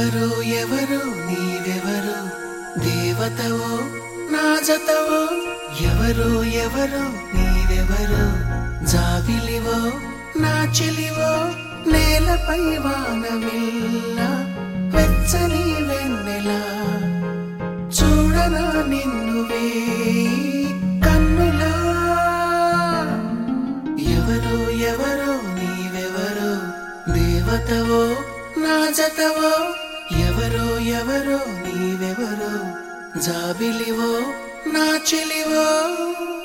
ఎవరు ఎవరు నీవెవరు దేవతవో నా జతవో ఎవరు ఎవరు నీవెవరు జాబిలివో నా చెలివో నేలపై వానవిల్ల వెచ్చని వెన్నెలా చూడనా నిన్ను వేయి కన్నులా ఎవరు ఎవరు నీవెవరు దేవతవో నా జతవో ఎవరు ఎవరు నీవెవరు జాబిలివో నా చెలివో